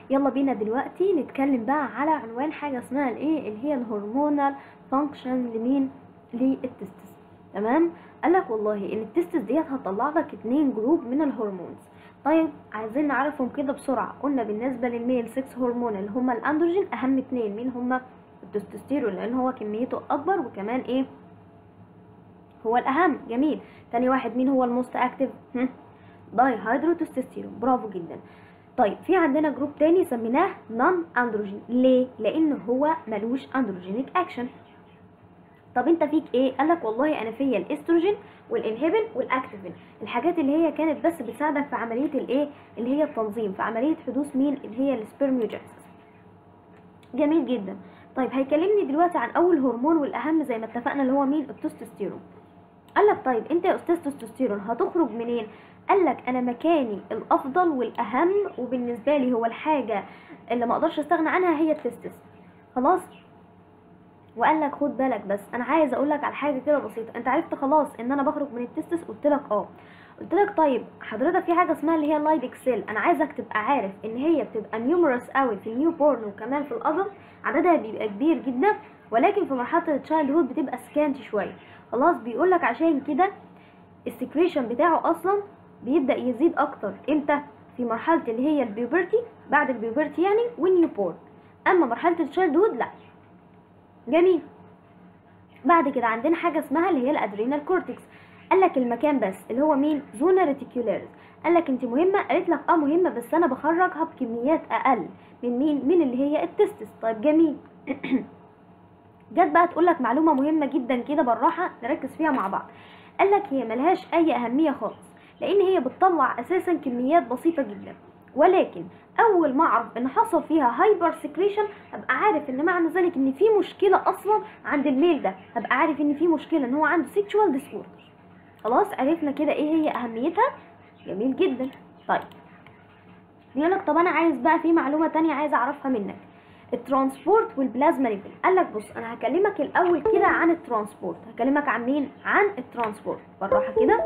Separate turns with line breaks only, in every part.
يلا بينا دلوقتي نتكلم بقى على عنوان حاجه اسمها الايه اللي هي الهرمونال فانكشن لمين للتستس تمام قالك والله ان التستس ديت هتطلع لك اتنين جروب من الهرمونز طيب عايزين نعرفهم كده بسرعه قلنا بالنسبه للميل 6 هرمون اللي هما الاندروجين اهم اتنين مين هما التستوستيرون لان هو كميته اكبر وكمان ايه هو الاهم جميل تاني واحد مين هو الموست اكتف داي هيدروتستوستيرون برافو جدا طيب في عندنا جروب تاني سميناه نون اندروجين ليه لان هو ملوش اندروجينيك اكشن طب انت فيك ايه قالك والله انا فيا الاستروجين والانهبين والاكتيفين الحاجات اللي هي كانت بس بتساعدك في عمليه الايه اللي هي التنظيم في عمليه حدوث مين اللي هي السبرميوجينيسيس جميل جدا طيب هيكلمني دلوقتي عن اول هرمون والاهم زي ما اتفقنا اللي هو مين التستوستيرون قالك طيب انت يا استاذ تستوستيرون هتخرج منين قالك انا مكاني الافضل والاهم وبالنسبه لي هو الحاجه اللي ما اقدرش استغنى عنها هي التستس خلاص وقال لك خد بالك بس انا عايز اقول لك على حاجه كده بسيطه انت عرفت خلاص ان انا بخرج من التستس قلت لك اه قلت لك طيب حضرتك في حاجه اسمها اللي هي اللايدك سيل انا عايزك تبقى عارف ان هي بتبقى نيومرس قوي في النيو بورن وكمان في الادلت عددها بيبقى كبير جدا ولكن في مرحله التشايلد هود بتبقى سكانت شويه خلاص بيقول لك عشان كده السكريشن بتاعه اصلا بيبدا يزيد اكتر امتى في مرحله اللي هي البيوبرتي بعد البيوبرتي يعني والنيو بورن اما مرحله التشايلد هود لا جميل بعد كده عندنا حاجه اسمها اللي هي الادرينال كورتكس قال لك المكان بس اللي هو مين زونا ريتيكولاريس قال لك انت مهمه قالت لك اه مهمه بس انا بخرجها بكميات اقل من مين من اللي هي التستس طيب جميل جت بقى تقول لك معلومه مهمه جدا كده بالراحه نركز فيها مع بعض قال لك هي ملهاش اي اهميه خالص لان هي بتطلع اساسا كميات بسيطه جدا ولكن اول ما اعرف ان حصل فيها هايبر سكريشن هبقى عارف ان معنى ذلك ان في مشكله اصلا عند الميل ده هبقى عارف ان في مشكله ان هو عنده سيكشوال ديسوردر خلاص عرفنا كده ايه هي اهميتها جميل جدا طيب بيقول لك طب انا عايز بقى في معلومه تانية عايز اعرفها منك الترانسبورت والبلازما ليفل قال لك بص انا هكلمك الاول كده عن الترانسبورت هكلمك عن مين عن الترانسبورت بالراحه كده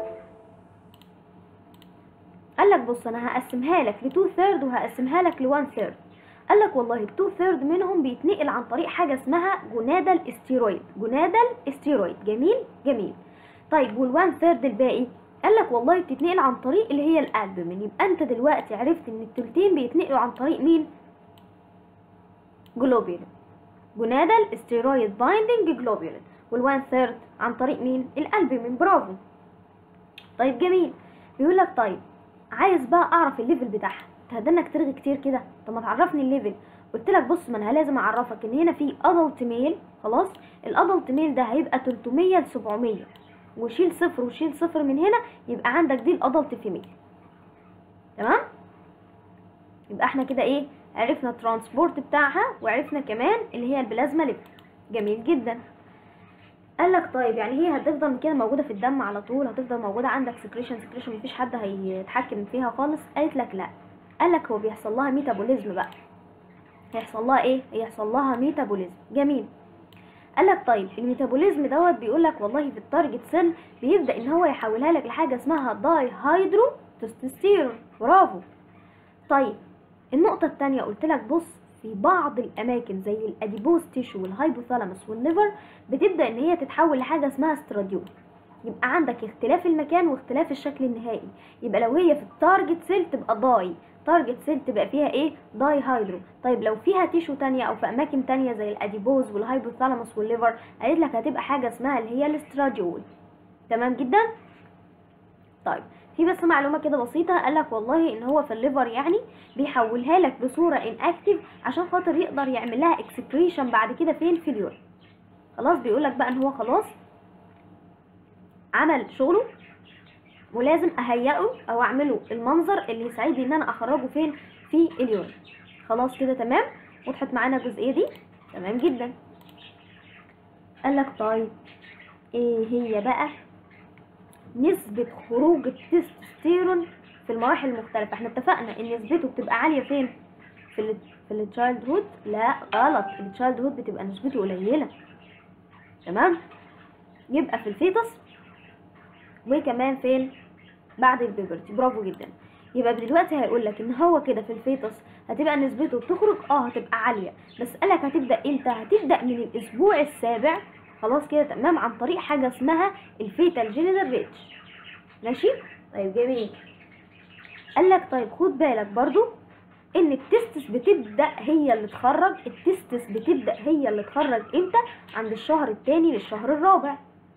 قال لك بص انا هقسمها لك لتو ثيرد وهقسمها لك لوان ثيرد قال لك والله التو ثيرد منهم بيتنقل عن طريق حاجه اسمها جونادال استيرويد جونادال استيرويد جميل جميل طيب والوان ثيرد الباقي قال لك والله بتتنقل عن طريق اللي هي الالبومين يبقى انت دلوقتي عرفت ان التلتين بيتنقلوا عن طريق مين جلوبيولين جونادال استيرويد بايندنج جلوبيولين والوان ثيرد عن طريق مين الالبومين برافو طيب جميل بيقول لك طيب عايز بقى اعرف الليفل بتاعها تهدنك ترغي كتير كده طب ما تعرفني الليفل قلت لك بص ما انا لازم اعرفك ان هنا في ادلت ميل خلاص الادلت ميل ده هيبقى 300 ل 700 وشيل صفر وشيل صفر من هنا يبقى عندك دي الادلت فيميل تمام يبقى احنا كده ايه عرفنا الترانسبورت بتاعها وعرفنا كمان اللي هي البلازما ليفل جميل جدا قال لك طيب يعني هي هتفضل كده موجوده في الدم على طول هتفضل موجوده عندك سكريشن سكريشن مفيش حد هيتحكم فيها خالص قالت لك لا قال لك هو بيحصل لها ميتابوليزم بقى هيحصل لها ايه هيحصل لها ميتابوليزم جميل قال لك طيب الميتابوليزم دوت بيقول لك والله في التارجت سيل بيبدا ان هو يحولها لك لحاجه اسمها داي هيدرو تستوستيرون برافو طيب النقطه الثانيه قلت لك بص في بعض الاماكن زي الاديبوز تيشو والهايبوثالاموس والليفر بتبدا ان هي تتحول لحاجه اسمها استراديول يبقى عندك اختلاف المكان واختلاف الشكل النهائي يبقى لو هي في التارجت سيل تبقى داي تارجت سيل تبقى فيها ايه داي هيدرو طيب لو فيها تيشو تانية او في اماكن تانية زي الاديبوز والهايبوثالاموس والليفر قالت لك هتبقى حاجه اسمها اللي هي الاستراديول تمام جدا طيب في بس معلومه كده بسيطه قال لك والله ان هو في الليفر يعني بيحولها لك بصوره ان اكتف عشان خاطر يقدر يعمل لها اكسكريشن بعد كده فين في اليورين خلاص بيقول لك بقى ان هو خلاص عمل شغله ولازم اهيئه او اعمله المنظر اللي يساعدني ان انا اخرجه فين في اليورين خلاص كده تمام وضحت معانا الجزئيه دي تمام جدا قال لك طيب ايه هي بقى نسبة خروج التستوستيرون في المراحل المختلفة احنا اتفقنا ان نسبته بتبقى عالية فين في ال في التشايلد هود لا غلط التشايلد هود بتبقى نسبته قليلة تمام يبقى في الفيتس وكمان فين بعد البيبرتي برافو جدا يبقى دلوقتي هيقول لك ان هو كده في الفيتس هتبقى نسبته بتخرج اه هتبقى عاليه بس قالك هتبدا امتى هتبدا من الاسبوع السابع خلاص كده تمام عن طريق حاجه اسمها الفيتال جينيتال ريتش ماشي طيب جميل قالك طيب خد بالك برضو ان التستس بتبدا هي اللي تخرج التستس بتبدا هي اللي تخرج امتى عند الشهر الثاني للشهر الرابع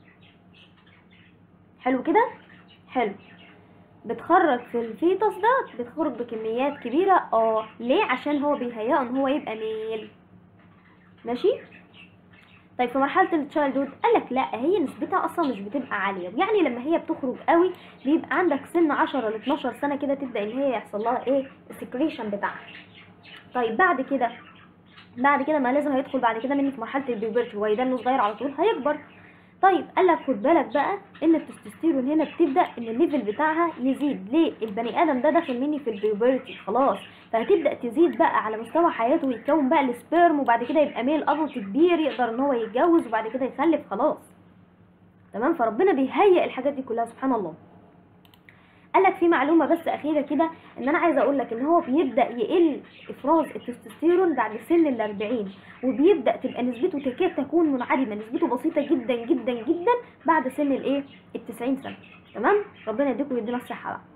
حلو كده حلو بتخرج في الفيتوس ده بتخرج بكميات كبيرة اه ليه عشان هو بيهيئه ان هو يبقى ميل ماشي طيب في مرحلة التشايلد هود قالك لا هي نسبتها اصلا مش بتبقى عالية يعني لما هي بتخرج قوي بيبقى عندك سن 10 ل 12 سنة كده تبدأ ان هي يحصل لها ايه السكريشن بتاعها طيب بعد كده بعد كده ما لازم هيدخل بعد كده مني في مرحلة البيوبرتي هو يدنه صغير على طول هيكبر طيب قال لك خد بالك بقى ان التستوستيرون هنا بتبدا ان الليفل بتاعها يزيد ليه البني ادم ده داخل مني في البيوبرتي خلاص فهتبدا تزيد بقى على مستوى حياته ويتكون بقى السبيرم وبعد كده يبقى ميل ادلت كبير يقدر ان هو يتجوز وبعد كده يخلف خلاص تمام فربنا بيهيئ الحاجات دي كلها سبحان الله قال لك في معلومه بس اخيره كده ان انا عايزه اقول لك ان هو بيبدا يقل افراز التستوستيرون بعد سن ال 40 وبيبدا تبقى نسبته تكاد تكون منعدمه نسبته بسيطه جدا جدا جدا بعد سن الايه ال 90 سنه تمام ربنا يديكم ويدينا الصحه بقى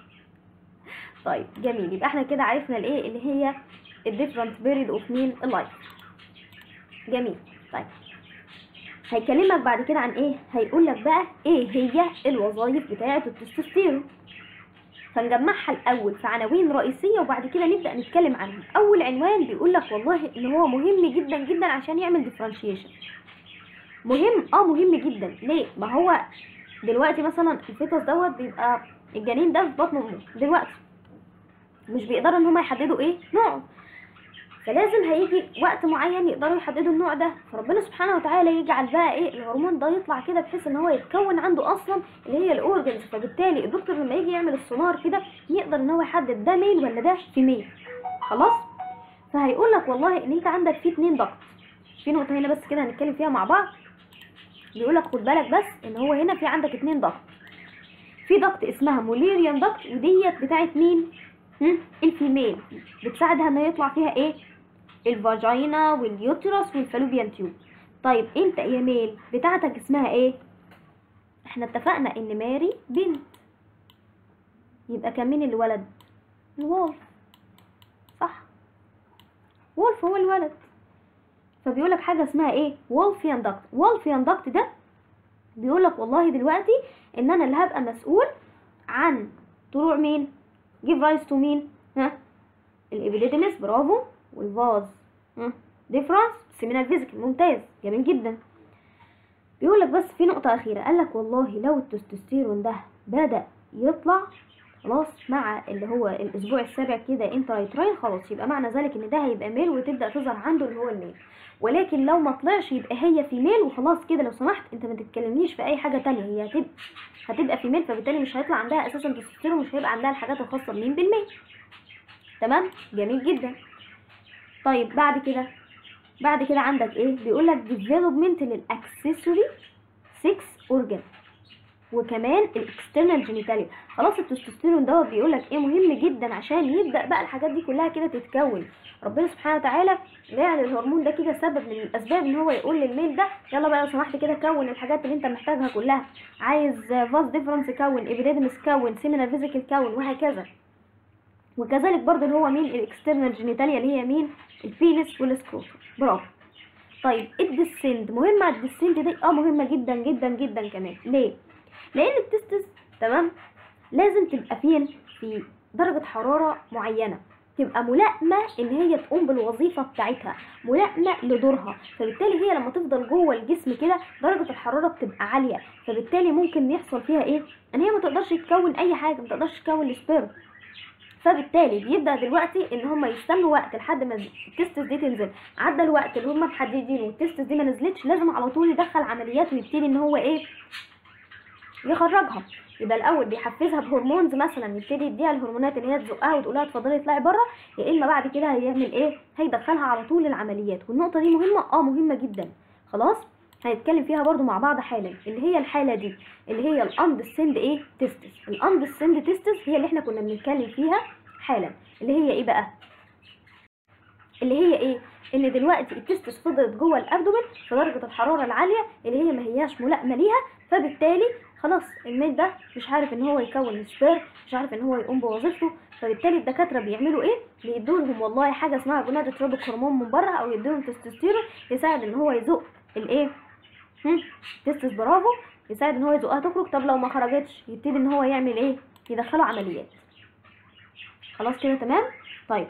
طيب جميل يبقى احنا كده عرفنا الايه اللي هي الديفرنت بيريد اوف مين اللايف جميل طيب هيكلمك بعد كده عن ايه هيقول لك بقى ايه هي الوظائف بتاعه التستوستيرون فنجمعها الاول في عناوين رئيسيه وبعد كده نبدا نتكلم عنها اول عنوان بيقول لك والله ان هو مهم جدا جدا عشان يعمل ديفرنشيشن مهم اه مهم جدا ليه ما هو دلوقتي مثلا الفيتوس دوت بيبقى الجنين ده في بطن امه دلوقتي مش بيقدروا ان هم يحددوا ايه نوعه فلازم هيجي وقت معين يقدروا يحددوا النوع ده فربنا سبحانه وتعالى يجعل بقى ايه الهرمون ده يطلع كده بحيث ان هو يتكون عنده اصلا اللي هي الاورجنز فبالتالي الدكتور لما يجي يعمل السونار كده يقدر ان هو يحدد ده ميل ولا ده فيميل خلاص فهيقول لك والله ان انت عندك في اتنين ضغط في نقطه هنا بس كده هنتكلم فيها مع بعض بيقول لك خد بالك بس ان هو هنا في عندك اتنين ضغط في ضغط اسمها موليريان ضغط وديت بتاعت مين هم؟ الفيميل بتساعدها ان يطلع فيها ايه الفاجينا واليوترس والفالوبيان تيوب طيب انت يا ميل بتاعتك اسمها ايه احنا اتفقنا ان ماري بنت يبقى كان مين الولد الولف صح وولف هو الولد فبيقولك حاجه اسمها ايه وولفيان داكت وولفيان داكت ده بيقولك والله دلوقتي ان انا اللي هبقى مسؤول عن طلوع مين جيف رايز تو مين ها الابيديدمس برافو والفاز ديفرنس سيمينال فيزيكال ممتاز جميل جدا بيقول لك بس في نقطة أخيرة قال لك والله لو التستوستيرون ده بدأ يطلع خلاص مع اللي هو الأسبوع السابع كده انترايتراين خلاص يبقى معنى ذلك إن ده هيبقى ميل وتبدأ تظهر عنده اللي هو الميل ولكن لو ما طلعش يبقى هي في ميل وخلاص كده لو سمحت انت ما تتكلمنيش في اي حاجه تانية هي هتبقى هتبقى في ميل فبالتالي مش هيطلع عندها اساسا تستوستيرون مش هيبقى عندها الحاجات الخاصه بمين بالميل تمام جميل جدا طيب بعد كده بعد كده عندك ايه بيقول لك ديفلوبمنت للاكسسوري 6 اورجان وكمان الاكسترنال جينيتاليا خلاص التستوستيرون دوت بيقول لك ايه مهم جدا عشان يبدا بقى الحاجات دي كلها كده تتكون ربنا سبحانه وتعالى جعل الهرمون ده كده سبب من الاسباب ان هو يقول للميل ده يلا بقى لو سمحت كده كون الحاجات اللي انت محتاجها كلها عايز فاز ديفرنس كون ابيديدمس كون سيمينال فيزيكال كون وهكذا وكذلك برضو اللي هو مين الاكسترنال جينيتاليا اللي هي مين البينس والسكروتوم برافو طيب الديسند مهمة الديسند دي اه مهمة جدا جدا جدا كمان ليه؟ لأن التستس تمام لازم تبقى فين؟ في درجة حرارة معينة تبقى ملائمة ان هي تقوم بالوظيفة بتاعتها ملائمة لدورها فبالتالي هي لما تفضل جوه الجسم كده درجة الحرارة بتبقى عالية فبالتالي ممكن يحصل فيها ايه ان هي ما تقدرش تكون اي حاجة ما تقدرش تكون السبيرم فبالتالي بيبدا دلوقتي ان هم يستنوا وقت لحد ما التستس دي تنزل عدى الوقت اللي هم محددينه والتستس دي ما نزلتش لازم على طول يدخل عمليات ويبتدي ان هو ايه يخرجها يبقى الاول بيحفزها بهرمونز مثلا يبتدي يديها الهرمونات اللي هي تزقها وتقول لها اتفضلي اطلعي بره يا اما بعد كده هيعمل ايه هيدخلها على طول العمليات والنقطه دي مهمه اه مهمه جدا خلاص هنتكلم فيها برضو مع بعض حالا اللي هي الحاله دي اللي هي الاندسند ايه تستس الاندسند تستس هي اللي احنا كنا بنتكلم فيها حالا اللي هي ايه بقى اللي هي ايه ان دلوقتي التستس فضلت جوه الابدومن في درجه الحراره العاليه اللي هي ما هياش ملائمه ليها فبالتالي خلاص الميل ده مش عارف ان هو يكون سبير مش عارف ان هو يقوم بوظيفته فبالتالي الدكاتره بيعملوا ايه بيدوا لهم والله حاجه اسمها جونادوتروبيك هرمون من بره او يدوا لهم تستوستيرون يساعد ان هو يزق الايه هم؟ تستس برافو يساعد ان هو يزقها تخرج طب لو ما خرجتش يبتدي ان هو يعمل ايه يدخله عمليات خلاص كده تمام طيب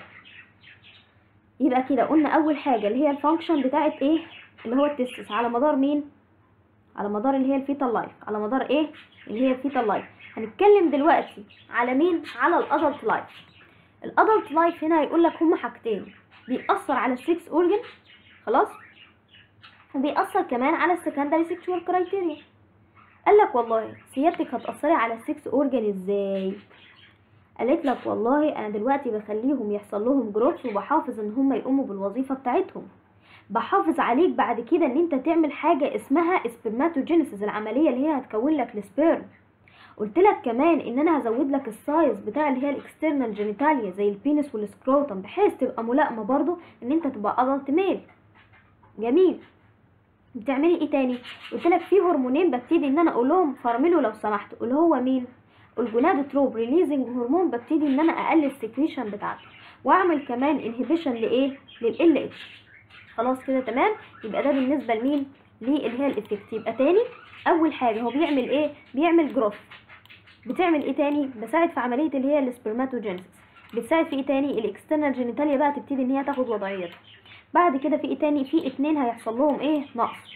يبقى كده قلنا اول حاجه اللي هي الفانكشن بتاعت ايه اللي هو التستس على مدار مين على مدار اللي هي الفيتال لايف على مدار ايه اللي هي الفيتال لايف هنتكلم دلوقتي على مين على الادلت لايف الادلت لايف هنا هيقول لك هما حاجتين بيأثر على السكس اورجن خلاص وبيأثر كمان على السكندري سيكشوال كرايتيريا قال لك والله سيادتك هتأثري على السكس اورجن ازاي قالت لك والله انا دلوقتي بخليهم يحصل لهم جروث وبحافظ ان هم يقوموا بالوظيفه بتاعتهم بحافظ عليك بعد كده ان انت تعمل حاجه اسمها سبرماتوجينيسيس العمليه اللي هي هتكون لك السبيرم قلت لك كمان ان انا هزود لك السايز بتاع اللي هي الاكسترنال جينيتاليا زي البينس والسكروتم بحيث تبقى ملائمه برضو ان انت تبقى ادلت ميل جميل بتعملي ايه تاني قلت لك في هرمونين ببتدي ان انا اقول لهم فرملوا لو سمحتوا اللي هو مين الجونادوتروب ريليزنج هرمون ببتدي ان انا اقلل السكريشن بتاعته واعمل كمان انهبيشن لايه لل اتش خلاص كده تمام يبقى ده بالنسبه لمين للي هي الافكت يبقى تاني اول حاجه هو بيعمل ايه بيعمل جروث بتعمل ايه تاني بساعد في عمليه اللي هي السبرماتوجينيسيس بتساعد في ايه تاني الاكسترنال جينيتاليا بقى تبتدي ان هي تاخد وضعيتها بعد كده في ايه تاني في اتنين هيحصل لهم ايه نقص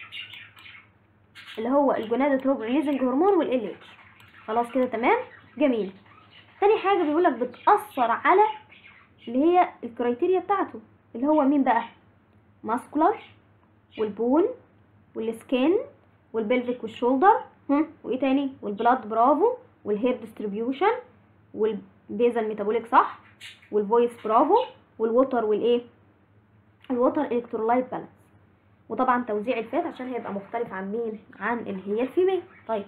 اللي هو الجونادوتروب ريليزنج هرمون والال اتش خلاص كده تمام جميل تاني حاجه بيقولك بتاثر على اللي هي الكرايتيريا بتاعته اللي هو مين بقى ماسكولار والبون والسكين والبلفيك والشولدر هم وايه تاني والبلاد برافو والهير ديستريبيوشن والبيزل ميتابوليك صح والفويس برافو والووتر والايه الووتر الكترولايت بالانس وطبعا توزيع الفات عشان هيبقى مختلف عن مين عن اللي هي الفيميل طيب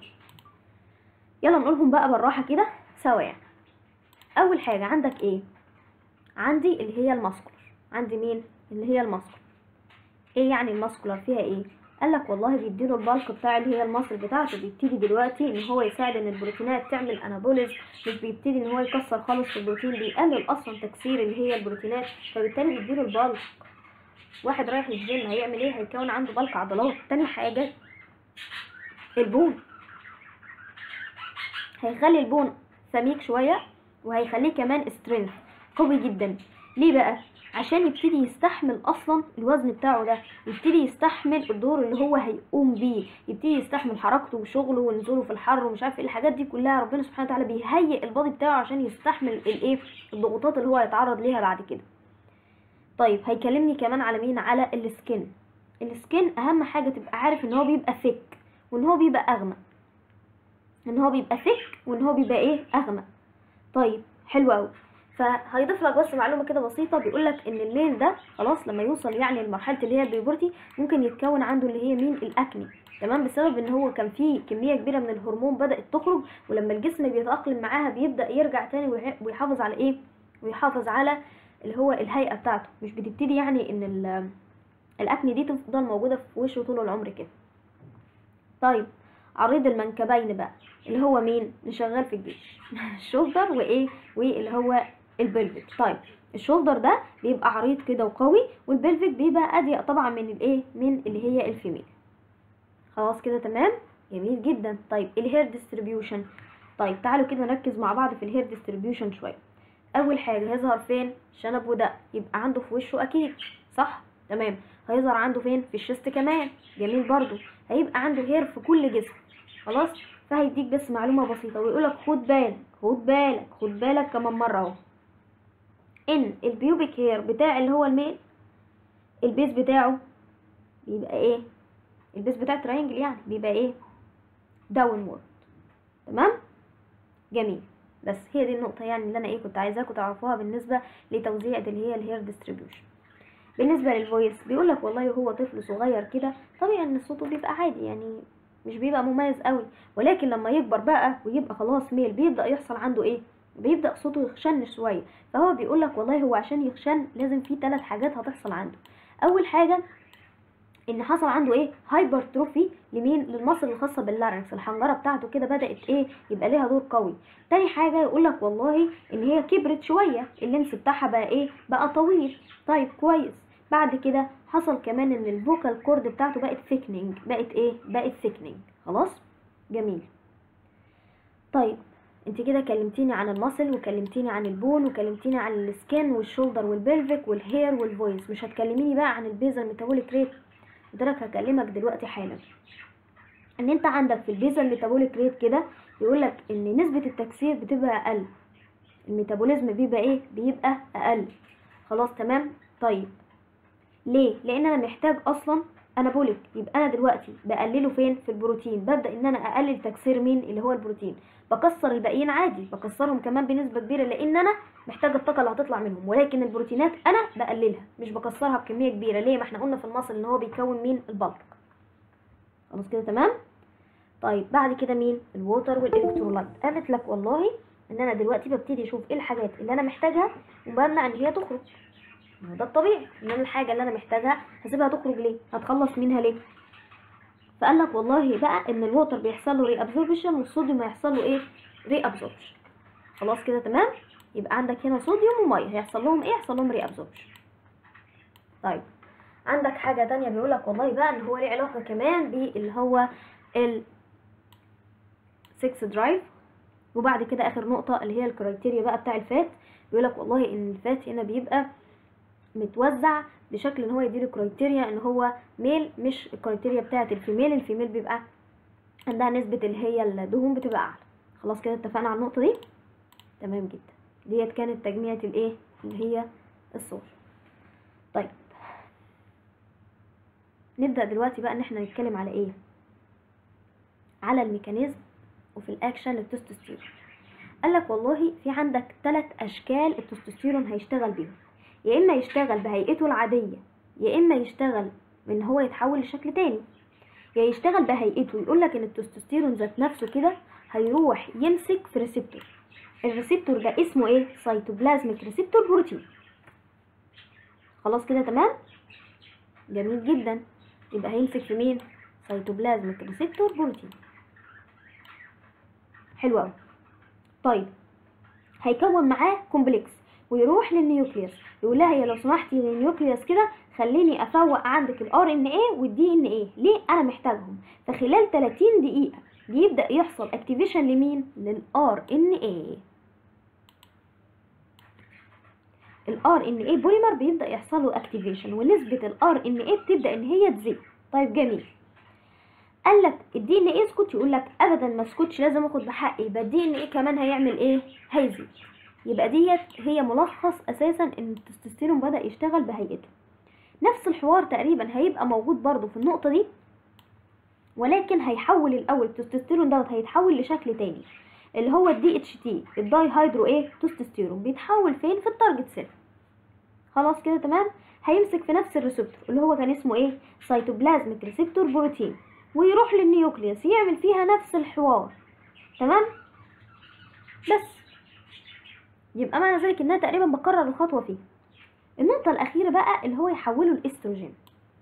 يلا نقولهم بقى بالراحه كده سوا يعني اول حاجه عندك ايه عندي اللي هي الماسكولار عندي مين اللي هي الماسكولار ايه يعني الماسكولار فيها ايه قال لك والله بيديله البلك بتاع اللي هي المصل بتاعته بيبتدي دلوقتي ان هو يساعد ان البروتينات تعمل انابوليز مش بيبتدي ان هو يكسر خالص في البروتين بيقلل اصلا تكسير اللي هي البروتينات فبالتالي بيديله البلك واحد رايح الجيم هيعمل ايه هيكون عنده بلك عضلات تاني حاجه البون هيخلي البون سميك شويه وهيخليه كمان سترينث قوي جدا ليه بقى عشان يبتدي يستحمل اصلا الوزن بتاعه ده يبتدي يستحمل الدور اللي هو هيقوم بيه يبتدي يستحمل حركته وشغله ونزوله في الحر ومش عارف ايه الحاجات دي كلها ربنا سبحانه وتعالى بيهيئ البادي بتاعه عشان يستحمل الايه الضغوطات اللي هو هيتعرض ليها بعد كده طيب هيكلمني كمان على مين على السكين السكين اهم حاجه تبقى عارف ان هو بيبقى ثيك وان هو بيبقى اغمق ان هو بيبقى ثيك وان هو بيبقى ايه اغمق طيب حلو قوي فهيضيف لك بس معلومه كده بسيطه بيقول لك ان الميل ده خلاص لما يوصل يعني لمرحله اللي هي البيبورتي ممكن يتكون عنده اللي هي مين الاكني تمام بسبب ان هو كان فيه كميه كبيره من الهرمون بدات تخرج ولما الجسم بيتاقلم معاها بيبدا يرجع تاني ويح- ويحافظ على ايه ويحافظ على اللي هو الهيئه بتاعته مش بتبتدي يعني ان ال- الاكني دي تفضل موجوده في وشه طول العمر كده طيب عريض المنكبين بقى اللي هو مين اللي شغال في الجيش الشولدر وايه واللي هو البلفيك طيب الشولدر ده بيبقى عريض كده وقوي والبلفيك بيبقى اضيق طبعا من الايه من اللي هي الفيميل خلاص كده تمام جميل جدا طيب الهير ديستريبيوشن طيب تعالوا كده نركز مع بعض في الهير ديستريبيوشن شويه اول حاجه هيظهر فين شنب وده يبقى عنده في وشه اكيد صح تمام هيظهر عنده فين في الشست كمان جميل برضو هيبقى عنده هير في كل جسم خلاص فهيديك بس معلومه بسيطه ويقولك خد بالك خد بالك خد بالك كمان مره اهو ان البيوبيك هير بتاع اللي هو الميل البيس بتاعه بيبقى ايه البيس بتاع التراينجل يعني بيبقى ايه داون وورد تمام جميل بس هي دي النقطة يعني اللي أنا إيه كنت عايزاكم تعرفوها بالنسبة لتوزيع اللي هي الهير ديستريبيوشن بالنسبة للفويس بيقولك والله هو طفل صغير كده طبيعي إن صوته بيبقى عادي يعني مش بيبقى مميز قوي ولكن لما يكبر بقى ويبقى خلاص ميل بيبدأ يحصل عنده إيه بيبدا صوته يخشن شويه فهو بيقول لك والله هو عشان يخشن لازم في ثلاث حاجات هتحصل عنده اول حاجه ان حصل عنده ايه هايبرتروفي لمين للمصل الخاصه باللارنكس الحنجره بتاعته كده بدات ايه يبقى ليها دور قوي تاني حاجه يقول لك والله ان هي كبرت شويه اللينس بتاعها بقى ايه بقى طويل طيب كويس بعد كده حصل كمان ان الفوكال كورد بتاعته بقت ثيكنينج بقت ايه بقت ثيكنينج خلاص جميل طيب انت كده كلمتيني عن المصل وكلمتيني عن البون وكلمتيني عن السكين والشولدر والبلفيك والهير والفويس مش هتكلميني بقى عن البيزل ميتابوليك ريت قلت لك هكلمك دلوقتي حالا ان انت عندك في البيزل ميتابوليك ريت كده يقول لك ان نسبة التكسير بتبقى اقل الميتابوليزم بيبقى ايه بيبقى اقل خلاص تمام طيب ليه لان انا محتاج اصلا انابوليك يبقى انا دلوقتي بقلله فين في البروتين ببدا ان انا اقلل تكسير مين اللي هو البروتين بكسر الباقيين عادي بكسرهم كمان بنسبه كبيره لان انا محتاجه الطاقه اللي هتطلع منهم ولكن البروتينات انا بقللها مش بكسرها بكميه كبيره ليه ما احنا قلنا في المصل ان هو بيكون مين البلك خلاص كده تمام طيب بعد كده مين الووتر والالكترولايت قالت لك والله ان انا دلوقتي ببتدي اشوف ايه الحاجات اللي انا محتاجها وبمنع ان هي تخرج ما ده الطبيعي ان انا الحاجه اللي انا محتاجها هسيبها تخرج ليه هتخلص منها ليه فقال لك والله بقى ان الووتر بيحصل له ري ابزوربشن والصوديوم هيحصل له ايه ري ابزوربشن خلاص كده تمام يبقى عندك هنا صوديوم وميه هيحصل لهم ايه يحصل لهم ري ابزوربشن طيب عندك حاجه تانية بيقول لك والله بقى ان هو ليه علاقه كمان باللي هو ال 6 درايف وبعد كده اخر نقطه اللي هي الكرايتيريا بقى بتاع الفات بيقول لك والله ان الفات هنا بيبقى متوزع بشكل ان هو يديله كرايتيريا ان هو ميل مش الكرايتيريا بتاعه الفيميل الفيميل بيبقى عندها نسبة اللي هي الدهون بتبقى اعلى خلاص كده اتفقنا على النقطة دي تمام جدا ديت كانت تجميعة الايه اللي هي الصور طيب نبدأ دلوقتي بقى ان احنا نتكلم على ايه على الميكانيزم وفي الاكشن للتستوستيرون قال لك والله في عندك ثلاث اشكال التستوستيرون هيشتغل بيهم يا اما يشتغل بهيئته العاديه يا اما يشتغل ان هو يتحول لشكل تاني يا يشتغل بهيئته يقول لك ان التستوستيرون ذات نفسه كده هيروح يمسك في ريسبتور الريسبتور ده اسمه ايه سيتوبلازميك ريسبتور بروتين خلاص كده تمام جميل جدا يبقى هيمسك في مين سيتوبلازميك ريسبتور بروتين حلو قوي طيب هيكون معاه كومبلكس ويروح للنيوكليوس يقول لها يا لو سمحتي للنيوكليوس كده خليني افوق عندك الار ان ايه والدي ان ايه ليه انا محتاجهم فخلال 30 دقيقه بيبدا يحصل اكتيفيشن لمين للار ان ايه الار ان ايه بوليمر بيبدا يحصل له اكتيفيشن ونسبه الار ان ايه بتبدا ان هي تزيد طيب جميل قال لك الدي ان ايه اسكت يقول لك ابدا ما اسكتش لازم اخد بحقي يبقى الدي ان ايه كمان هيعمل ايه هيزيد يبقى ديت هي ملخص اساسا ان التستوستيرون بدا يشتغل بهيئته نفس الحوار تقريبا هيبقى موجود برضو في النقطه دي ولكن هيحول الاول التستوستيرون دوت هيتحول لشكل تاني اللي هو الدي اتش تي الداي هيدرو ايه تستوستيرون بيتحول فين في التارجت سيل خلاص كده تمام هيمسك في نفس الريسبتور اللي هو كان اسمه ايه سيتوبلازميك ريسبتور بروتين ويروح للنيوكليوس يعمل فيها نفس الحوار تمام بس يبقى معنى ذلك انها تقريبا بكرر الخطوه فيه النقطه الاخيره بقى اللي هو يحوله الاستروجين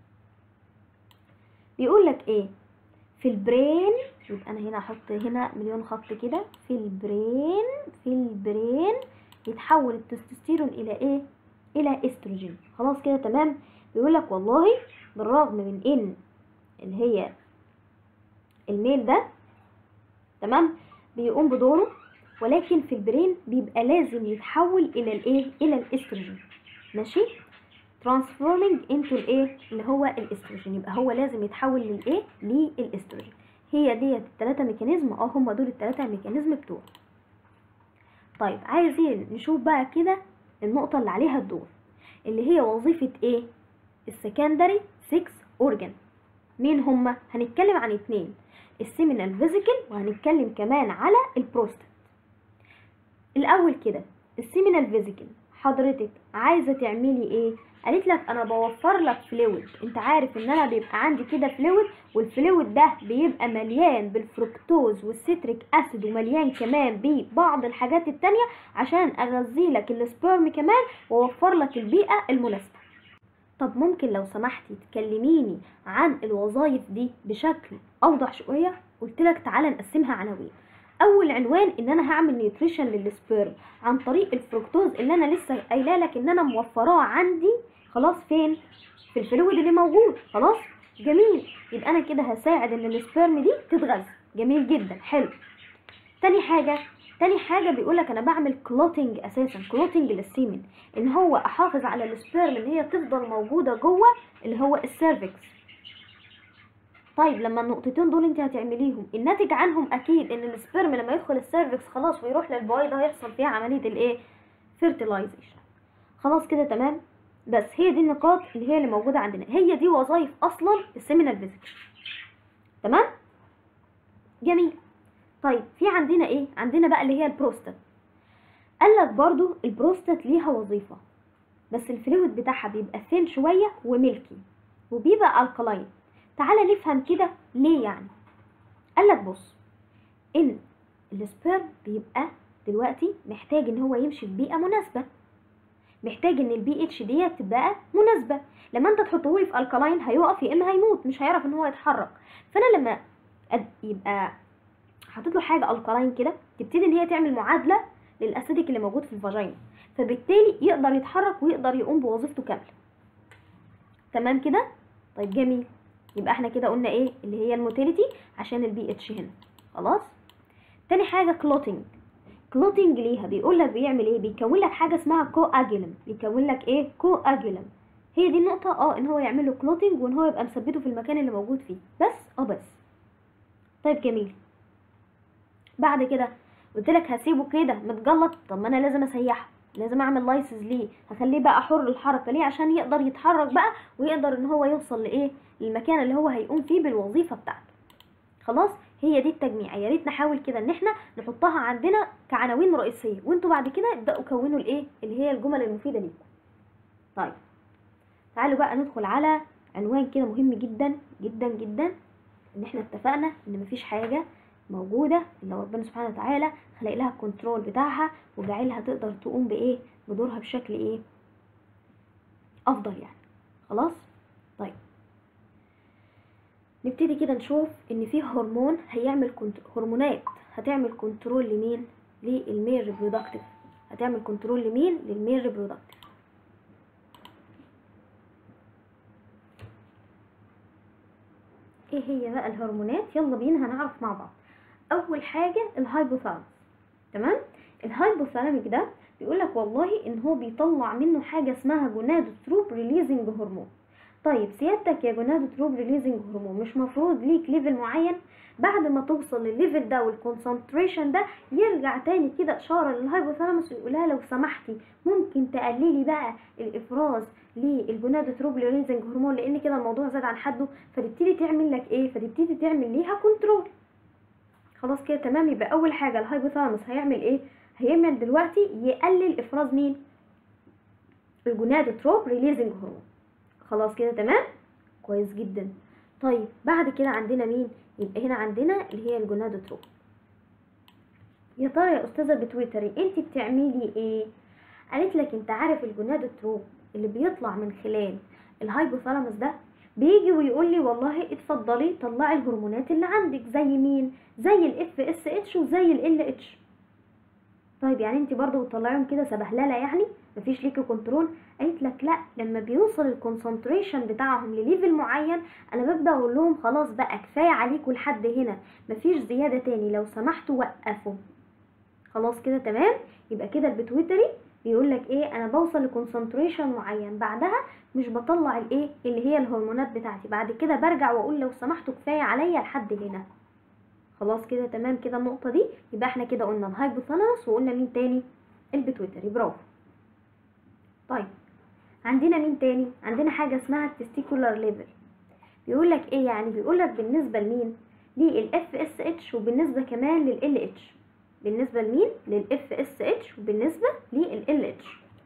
بيقول لك ايه في البرين يبقى انا هنا احط هنا مليون خط كده في البرين في البرين يتحول التستوستيرون الى ايه الى استروجين خلاص كده تمام بيقول لك والله بالرغم من ان اللي هي الميل ده تمام بيقوم بدوره ولكن في البرين بيبقى لازم يتحول الى الايه الى الاستروجين ماشي transforming into الايه اللي هو الاستروجين يبقى هو لازم يتحول للايه للاستروجين هي ديت الثلاثه ميكانيزم اه هم دول الثلاثه ميكانيزم بتوع طيب عايزين نشوف بقى كده النقطه اللي عليها الدور اللي هي وظيفه ايه السكندري 6 اورجان مين هما هنتكلم عن اتنين السيمينال فيزيكال وهنتكلم كمان على البروستات الاول كده السيمينال فيزيكال حضرتك عايزه تعملي ايه قالت لك انا بوفر لك فلويد انت عارف ان انا بيبقى عندي كده فلويد والفلويد ده بيبقى مليان بالفركتوز والستريك اسيد ومليان كمان ببعض الحاجات التانية عشان اغذي لك السبرم كمان واوفر لك البيئة المناسبة طب ممكن لو سمحتي تكلميني عن الوظائف دي بشكل اوضح شوية قلت لك تعالى نقسمها عناوين اول عنوان ان انا هعمل نيوتريشن للسبيرم عن طريق الفركتوز اللي انا لسه قايله لك ان انا موفراه عندي خلاص فين في الفلويد اللي موجود خلاص جميل يبقى انا كده هساعد ان السبيرم دي تتغذى جميل جدا حلو تاني حاجه تاني حاجة بيقولك أنا بعمل كلوتنج أساسا كلوتنج للسيمن إن هو أحافظ على السبيرم إن هي تفضل موجودة جوه اللي هو السيرفكس طيب لما النقطتين دول انت هتعمليهم الناتج عنهم اكيد ان السبرم لما يدخل السيرفكس خلاص ويروح للبويضه هيحصل فيها عمليه الايه فيرتلايزيشن خلاص كده تمام بس هي دي النقاط اللي هي اللي موجوده عندنا هي دي وظائف اصلا السيمينال فيزيكال تمام جميل طيب في عندنا ايه عندنا بقى اللي هي البروستات قال لك برضو البروستات ليها وظيفه بس الفلويد بتاعها بيبقى ثين شويه وميلكي وبيبقى الكلاين تعالى نفهم كده ليه يعني قال لك بص ان السبيرم بيبقى دلوقتي محتاج ان هو يمشي في بيئه مناسبه محتاج ان البي اتش ديت تبقى مناسبه لما انت تحطه لي في الكلاين هيقف يا اما هيموت مش هيعرف ان هو يتحرك فانا لما أد- يبقى حاطط له حاجه الكلاين كده تبتدي ان هي تعمل معادله للاسيديك اللي موجود في الفاجينا فبالتالي يقدر يتحرك ويقدر يقوم بوظيفته كامله تمام كده طيب جميل يبقى احنا كده قلنا ايه اللي هي الموتيليتي عشان البي اتش هنا خلاص تاني حاجه كلوتنج كلوتنج ليها بيقول لك بيعمل ايه بيكون لك حاجه اسمها كو اجيلم بيكون لك ايه كو اجيلم هي دي النقطه اه ان هو يعمل له كلوتنج وان هو يبقى مثبته في المكان اللي موجود فيه بس اه بس طيب جميل بعد كده قلت لك هسيبه كده متجلط طب ما انا لازم اسيحه لازم اعمل لايسز ليه هخليه بقى حر الحركه ليه عشان يقدر يتحرك بقى ويقدر ان هو يوصل لايه للمكان اللي هو هيقوم فيه بالوظيفه بتاعته خلاص هي دي التجميع يا ريت نحاول كده ان احنا نحطها عندنا كعناوين رئيسيه وانتوا بعد كده ابداوا كونوا الايه اللي هي الجمل المفيده ليكم طيب تعالوا بقى ندخل على عنوان كده مهم جدا جدا جدا ان احنا اتفقنا ان مفيش حاجه موجوده الا ربنا سبحانه وتعالى خلق لها الكنترول بتاعها وجعلها تقدر تقوم بايه بدورها بشكل ايه افضل يعني خلاص طيب نبتدي كده نشوف ان في هرمون هيعمل كنت... هرمونات هتعمل كنترول لمين للميل ريبرودكتيف هتعمل كنترول لمين للميل ريبرودكتيف ايه هي بقى الهرمونات يلا بينا هنعرف مع بعض اول حاجه الهايبوثالاموس تمام الهايبوثالاميك ده بيقول لك والله ان هو بيطلع منه حاجه اسمها جونادوتروب ريليزنج هرمون طيب سيادتك يا جونادوتروب ريليزنج هرمون مش مفروض ليك ليفل معين بعد ما توصل للليفل ده والكونسنتريشن ده يرجع تاني كده اشاره للهايبوثالاموس ويقولها لو سمحتي ممكن تقللي بقى الافراز للجونادوتروب ريليزنج هرمون لان كده الموضوع زاد عن حده فتبتدي تعمل لك ايه فتبتدي تعمل ليها كنترول خلاص كده تمام يبقى اول حاجه الهايبوثالاموس هيعمل ايه هيعمل دلوقتي يقلل افراز مين الجونادوتروب ريليزنج هرمون خلاص كده تمام كويس جدا طيب بعد كده عندنا مين يبقى هنا عندنا اللي هي الجونادوتروب يا ترى يا استاذه بتويتري انت بتعملي ايه قالت لك انت عارف الجونادوتروب اللي بيطلع من خلال الهايبوثالاموس ده بيجي ويقول لي والله اتفضلي طلعي الهرمونات اللي عندك زي مين زي الاف اس اتش وزي ال اتش طيب يعني انت برضو بتطلعيهم كده سبهلله يعني مفيش ليكي كنترول قالت لك لا لما بيوصل الكونسنتريشن بتاعهم لليفل معين انا ببدا اقول لهم خلاص بقى كفايه عليكم لحد هنا مفيش زياده تاني لو سمحتوا وقفوا خلاص كده تمام يبقى كده البتويتري بيقول لك ايه انا بوصل لكونسنتريشن معين بعدها مش بطلع الايه اللي هي الهرمونات بتاعتي بعد كده برجع واقول لو سمحتوا كفايه عليا لحد هنا خلاص كده تمام كده النقطه دي يبقى احنا كده قلنا الهايبوثالاموس وقلنا مين تاني البتويتري برافو طيب عندنا مين تاني عندنا حاجه اسمها التستيكولار ليفل بيقول لك ايه يعني بيقول لك بالنسبه لمين للاف اس اتش وبالنسبه كمان لل اتش بالنسبه لمين للاف اس اتش وبالنسبه لل اتش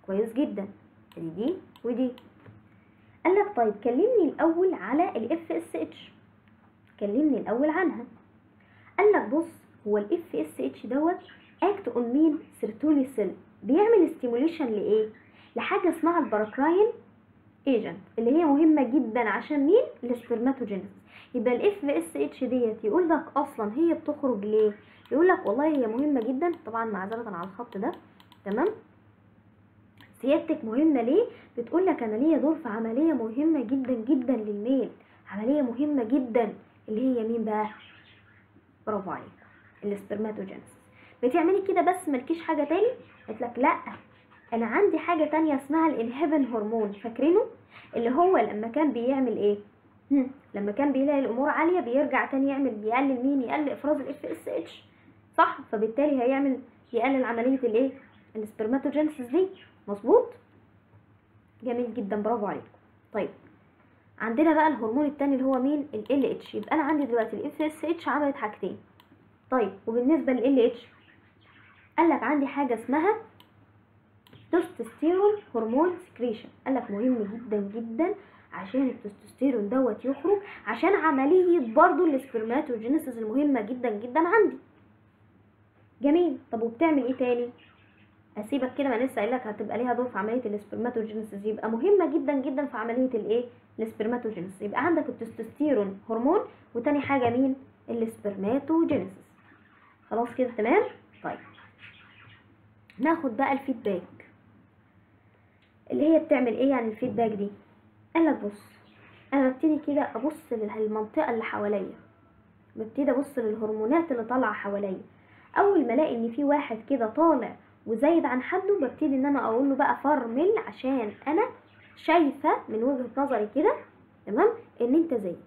كويس جدا ادي دي ودي قال لك طيب كلمني الاول على الاف اس اتش كلمني الاول عنها قال لك بص هو الاف اس اتش دوت اكت اون مين سيرتولي سيل بيعمل ستيموليشن لايه لحاجه اسمها الباراكراين ايجنت اللي هي مهمه جدا عشان مين السبرماتوجينيس يبقى الاف اس اتش ديت يقول لك اصلا هي بتخرج ليه يقول لك والله هي مهمه جدا طبعا معذره على الخط ده تمام سيادتك مهمه ليه بتقول لك انا ليا دور في عمليه مهمه جدا جدا للميل عمليه مهمه جدا اللي هي مين بقى برافو عليك السبرماتوجينيس بتعملي كده بس ملكيش حاجه تاني قلت لك لا انا عندي حاجه تانية اسمها الانهبن هرمون فاكرينه اللي هو لما كان بيعمل ايه هم، لما كان بيلاقي الامور عاليه بيرجع تاني يعمل يقلل مين يقلل افراز الاف اس اتش صح فبالتالي هيعمل يقلل عمليه الايه السبرماتوجينيسيس دي مظبوط جميل جدا برافو عليكم طيب عندنا بقى الهرمون التاني اللي هو مين ال اتش يبقى انا عندي دلوقتي الاف اس اتش عملت حاجتين طيب وبالنسبه لل اتش قال لك عندي حاجه اسمها تستوستيرون هرمون سكريشن قال لك مهم جدا جدا عشان التستوستيرون دوت يخرج عشان عمليه برضو السبرماتوجينيسيس المهمه جدا جدا عندي جميل طب وبتعمل ايه تاني اسيبك كده ما أنا لسه قايل لك هتبقى ليها دور في عمليه السبرماتوجينيسيس يبقى مهمه جدا جدا في عمليه الايه السبرماتوجينيسيس يبقى عندك التستوستيرون هرمون وتاني حاجه مين السبرماتوجينيسيس خلاص كده تمام طيب ناخد بقى الفيدباك اللي هي بتعمل ايه يعني الفيدباك دي قال لك بص انا ببتدي كده ابص للمنطقه اللي حواليا ببتدي ابص للهرمونات اللي طالعه حواليا اول ما الاقي ان في واحد كده طالع وزايد عن حده ببتدي ان انا اقول له بقى فرمل عشان انا شايفه من وجهه نظري كده تمام ان انت زايد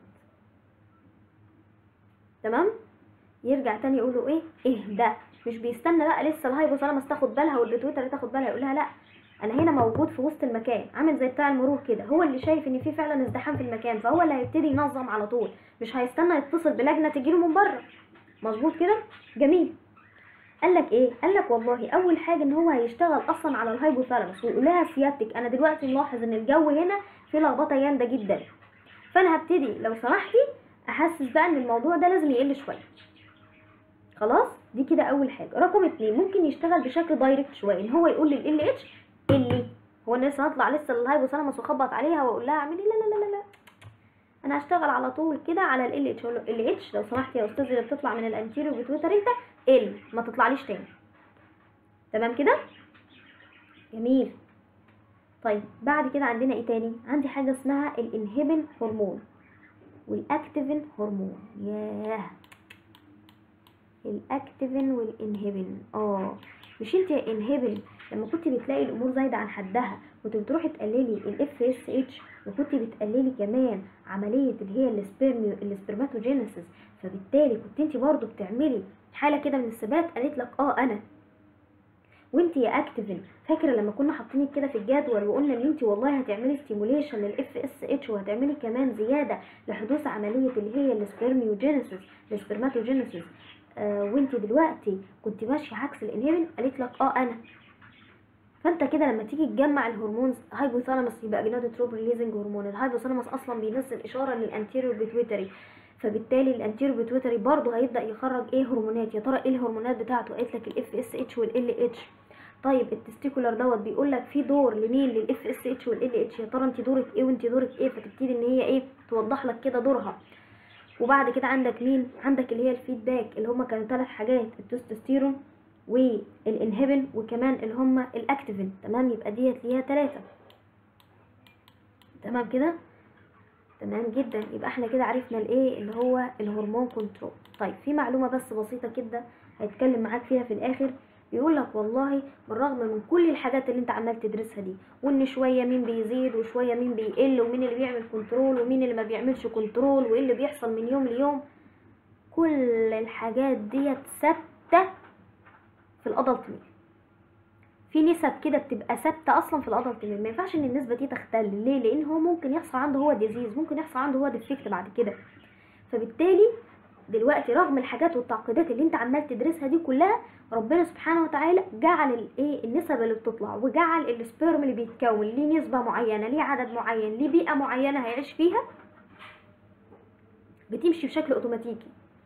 تمام يرجع تاني يقول له ايه اهدى مش بيستنى بقى لسه الهايبوثالاموس تاخد بالها والبيتويتر تاخد بالها يقول لها لا انا هنا موجود في وسط المكان عامل زي بتاع المرور كده هو اللي شايف ان في فعلا ازدحام في المكان فهو اللي هيبتدي ينظم على طول مش هيستنى يتصل بلجنه تجيله من بره مظبوط كده جميل قال لك ايه قال لك والله اول حاجه ان هو هيشتغل اصلا على الهايبوثالاموس ويقول لها سيادتك انا دلوقتي ملاحظ ان الجو هنا فيه لخبطه جامده جدا فانا هبتدي لو سمحتي احسس بقى ان الموضوع ده لازم يقل شويه خلاص دي كده اول حاجه رقم اتنين ممكن يشتغل بشكل دايركت شويه ان هو يقول لل اتش اللي هو انا لسه هطلع لسه للهايبوثالاموس واخبط عليها واقول لها اعملي لا لا لا لا لا انا هشتغل على طول كده على ال اتش اقول له ال اتش لو سمحت يا استاذ اللي بتطلع من الانتيريو بتويتر انت ال ما تطلعليش تاني تمام كده جميل طيب بعد كده عندنا ايه تاني عندي حاجه اسمها الانهبين هرمون والاكتيفين هرمون ياه الاكتيفين والانهبين اه مش انت يا انهبين لما كنت بتلاقي الامور زايده عن حدها كنت بتروحي تقللي الاف اس اتش وكنت بتقللي كمان عمليه اللي هي السبرميو السبرماتوجينيسيس فبالتالي كنت انت برضو بتعملي حاله كده من الثبات قالت لك اه انا وانت يا اكتيفين فاكره لما كنا حاطينك كده في الجدول وقلنا ان انت والله هتعملي ستيموليشن للاف اس اتش وهتعملي كمان زياده لحدوث عمليه اللي هي السبرميوجينيسيس السبرماتوجينيسيس آه وانت دلوقتي كنت ماشيه عكس الانهبين قالت لك اه انا فانت كده لما تيجي تجمع الهرمونز هايبوثالاموس يبقى جنادوتروب ريليزنج هرمون الهايبوثالاموس اصلا بينزل اشاره للانتيريور بيتويتري فبالتالي الانتيريور بيتويتري برضه هيبدا يخرج ايه هرمونات يا ترى ايه الهرمونات بتاعته قالت لك الاف اس اتش والال اتش طيب التستيكولار دوت بيقول لك في دور لمين للاف اس اتش والال اتش يا ترى انت دورك ايه وانت دورك ايه فتبتدي ان هي ايه توضح لك كده دورها وبعد كده عندك مين عندك اللي هي الفيدباك اللي هما كانوا ثلاث حاجات التستوستيرون والانهبين وكمان اللي هما الاكتيفين تمام يبقى ديت ليها ثلاثه تمام كده تمام جدا يبقى احنا كده عرفنا الايه اللي هو الهرمون كنترول طيب في معلومه بس بسيطه كده هيتكلم معاك فيها في الاخر بيقول لك والله بالرغم من كل الحاجات اللي انت عمال تدرسها دي وان شويه مين بيزيد وشويه مين بيقل ومين اللي بيعمل كنترول ومين اللي ما بيعملش كنترول وايه اللي بيحصل من يوم ليوم كل الحاجات ديت ثابته في الادلت ميل في نسب كده بتبقى ثابته اصلا في الادلت ميل ما ينفعش ان النسبه دي تختل ليه لان هو ممكن يحصل عنده هو ديزيز ممكن يحصل عنده هو ديفكت بعد كده فبالتالي دلوقتي رغم الحاجات والتعقيدات اللي انت عمال تدرسها دي كلها ربنا سبحانه وتعالى جعل الايه النسب اللي بتطلع وجعل السبيرم اللي بيتكون ليه نسبه معينه ليه عدد معين ليه بيئه معينه هيعيش فيها بتمشي بشكل اوتوماتيكي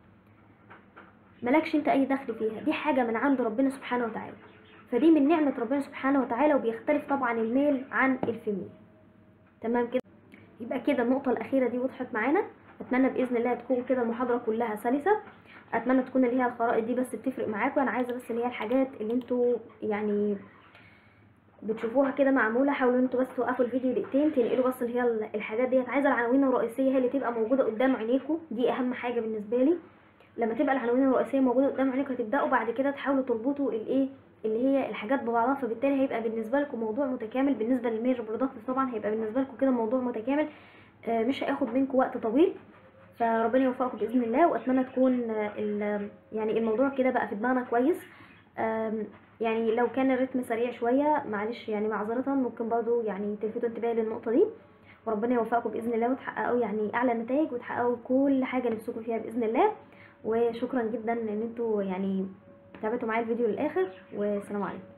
مالكش انت اي دخل فيها دي حاجه من عند ربنا سبحانه وتعالى فدي من نعمه ربنا سبحانه وتعالى وبيختلف طبعا الميل عن الفيميل تمام كده يبقى كده النقطه الاخيره دي وضحت معانا اتمنى باذن الله تكون كده المحاضره كلها سلسه اتمنى تكون اللي هي الخرائط دي بس بتفرق معاكم انا عايزه بس اللي هي الحاجات اللي انتوا يعني بتشوفوها كده معموله حاولوا انتوا بس توقفوا الفيديو دقيقتين تنقلوا بس اللي هي الحاجات ديت عايزه العناوين الرئيسيه هي اللي تبقى موجوده قدام عينيكم دي اهم حاجه بالنسبه لي لما تبقى العناوين الرئيسيه موجوده قدام عينيكم هتبداوا بعد كده تحاولوا تربطوا الايه اللي هي الحاجات ببعضها فبالتالي هيبقى بالنسبه لكم موضوع متكامل بالنسبه للميجر برودكت طبعا هيبقى بالنسبه لكم كده موضوع متكامل آه، مش هياخد منكم وقت طويل فربنا يوفقكم باذن الله واتمنى تكون آه، ال- يعني الموضوع كده بقى في دماغنا كويس آم، يعني لو كان الريتم سريع شويه معلش يعني معذره ممكن برضو يعني تلفتوا انتباهي للنقطه دي وربنا يوفقكم باذن الله وتحققوا يعني اعلى نتائج وتحققوا كل حاجه نفسكم فيها باذن الله وشكرا جدا ان انتوا يعني تابعتوا معايا الفيديو للاخر والسلام عليكم